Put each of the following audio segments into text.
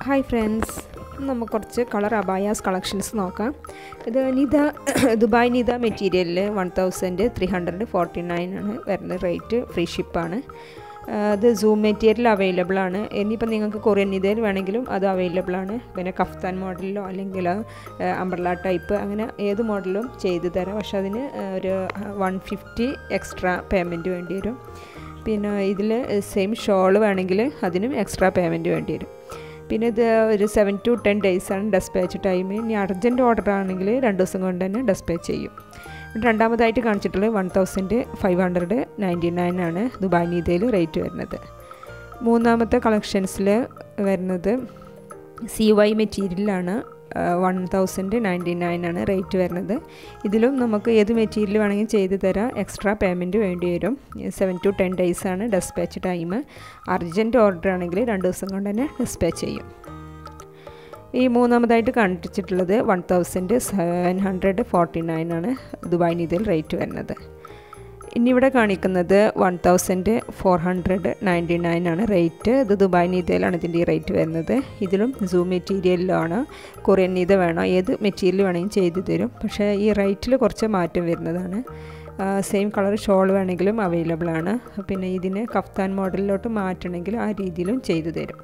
hi friends നമുക്ക് കുറച്ച് colour abayas collections നോക്കാം ഇത് നിത ദുബായ് നിത മെറ്റീരിയലിൽ one thousand three hundred forty nine ആണ് വരുന്ന റേറ്റ് ഫ്രീ ഷിപ്പാണ് അത് സൂം മെറ്റീരിയൽ അവൈലബിൾ ആണ് ഇനിയിപ്പോൾ നിങ്ങൾക്ക് കൊറിയൻ നിതയിൽ വേണമെങ്കിലും അത് അവൈലബിൾ ആണ് പിന്നെ കഫ്താൻ മോഡലിലോ അല്ലെങ്കിൽ അംബ്രല ടൈപ്പ് അങ്ങനെ ഏത് മോഡലും ചെയ്തു തരാം പക്ഷെ അതിന് ഒരു വൺ ഫിഫ്റ്റി എക്സ്ട്രാ പേയ്മെൻറ്റ് വേണ്ടി വരും പിന്നെ ഇതിൽ സെയിം ഷോൾ വേണമെങ്കിൽ അതിനും എക്സ്ട്രാ പേയ്മെൻറ്റ് വേണ്ടി വരും പിന്നെ ഇത് ഒരു സെവൻ ടു ടെൻ ഡേയ്സാണ് ഡെസ്പാച്ച് ടൈം ഇനി അർജൻറ്റ് ഓർഡർ ആണെങ്കിൽ രണ്ട് ദിവസം കൊണ്ട് തന്നെ ഡെസ്പാച്ച് ചെയ്യും രണ്ടാമതായിട്ട് കാണിച്ചിട്ടുള്ളത് one thousand five hundred ninety nine ആണ് ദുബായ് നീതയിൽ റേറ്റ് വരുന്നത് മൂന്നാമത്തെ കളക്ഷൻസിൽ വരുന്നത് സി വൈ മെറ്റീരിയലാണ് വൺ തൗസൻഡ് നയൻറ്റി നയൻ ആണ് റേറ്റ് വരുന്നത് ഇതിലും നമുക്ക് ഏത് മെറ്റീരിയൽ വേണമെങ്കിൽ ചെയ്ത് തരാം എക്സ്ട്രാ പേയ്മെൻറ്റ് വേണ്ടി വരും സെവൻ ടു ടെൻ ഡേയ്സ് ആണ് ഡെസ്പാച്ച് ടൈം അർജൻറ്റ് ഓർഡർ ആണെങ്കിൽ രണ്ട് ദിവസം കൊണ്ട് തന്നെ ഡെസ്പാച്ച് ചെയ്യും ഈ മൂന്നാമതായിട്ട് കാണിച്ചിട്ടുള്ളത് one thousand seven hundred forty nine ആണ് ദുബായ് നിതിൽ റേറ്റ് വരുന്നത് ഇനി ഇവിടെ കാണിക്കുന്നത് one thousand four hundred ninety nine ആണ് റേറ്റ് ഇത് ദുബായ് നീതയിലാണ് ഇതിൻ്റെ ഈ റേറ്റ് വരുന്നത് ഇതിലും സൂം മെറ്റീരിയലിലാണ് കൊറിയൻ നീത വേണോ ഏത് മെറ്റീരിയൽ വേണമെങ്കിലും ചെയ്തു തരും പക്ഷേ ഈ റേറ്റിൽ കുറച്ച് മാറ്റം വരുന്നതാണ് സെയിം കളർ ഷോൾ വേണമെങ്കിലും അവൈലബിൾ ആണ് പിന്നെ ഇതിന് കഫ്താൻ മോഡലിലോട്ട് മാറ്റണമെങ്കിൽ ആ രീതിയിലും ചെയ്തു തരും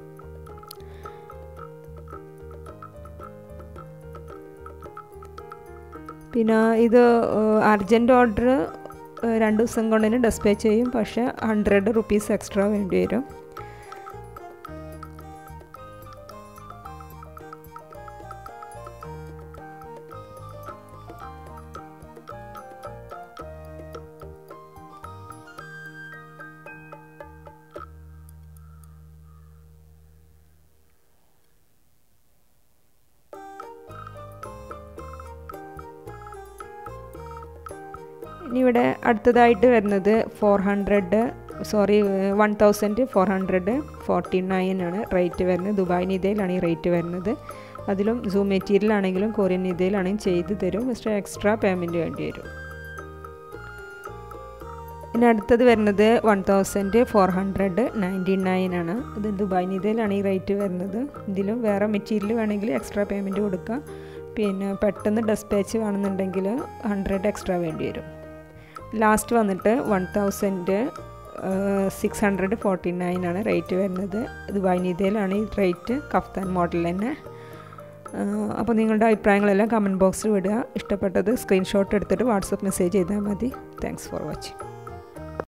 പിന്നെ ഇത് അർജൻറ്റ് ഓർഡർ രണ്ട് ദിവസം കൊണ്ട് തന്നെ ഡെസ്പാച്ച് ചെയ്യും പക്ഷേ ഹൺഡ്രഡ് റുപ്പീസ് എക്സ്ട്രാ വേണ്ടി വരും ഇനി ഇവിടെ അടുത്തതായിട്ട് വരുന്നത് four hundred sorry one thousand four hundred forty nine ആണ് റേറ്റ് വരുന്നത് ദുബായ് നിതയിലാണ് ഈ റേറ്റ് വരുന്നത് അതിലും സൂം മെറ്റീരിയൽ ആണെങ്കിലും കൊറിയൻ നിതയിലാണെങ്കിലും ചെയ്ത് തരും പക്ഷേ എക്സ്ട്രാ പേയ്മെൻറ്റ് വേണ്ടി വരും ഇനി അടുത്തത് വരുന്നത് one thousand four hundred ninety nine ആണ് ഇത് ദുബായ് നിതയിലാണ് ഈ റേറ്റ് വരുന്നത് ഇതിലും വേറെ മെറ്റീരിയൽ വേണമെങ്കിൽ എക്സ്ട്രാ പേയ്മെൻറ്റ് കൊടുക്കുക പിന്നെ പെട്ടെന്ന് ഡെസ്പാച്ച് വേണമെന്നുണ്ടെങ്കിൽ ഹൺഡ്രഡ് എക്സ്ട്രാ വേണ്ടി വരും ലാസ്റ്റ് വന്നിട്ട് one thousand six hundred forty nine ആണ് റേറ്റ് വരുന്നത് ദുബായ് നിതയിലാണ് ഈ റേറ്റ് കഫ്താൻ മോഡൽ തന്നെ അപ്പോൾ നിങ്ങളുടെ അഭിപ്രായങ്ങളെല്ലാം കമൻറ്റ് ബോക്സിൽ വിടുക ഇഷ്ടപ്പെട്ടത് സ്ക്രീൻഷോട്ട് എടുത്തിട്ട് വാട്സപ്പ് മെസ്സേജ് ചെയ്താൽ മതി താങ്ക്സ് ഫോർ വാച്ചിങ്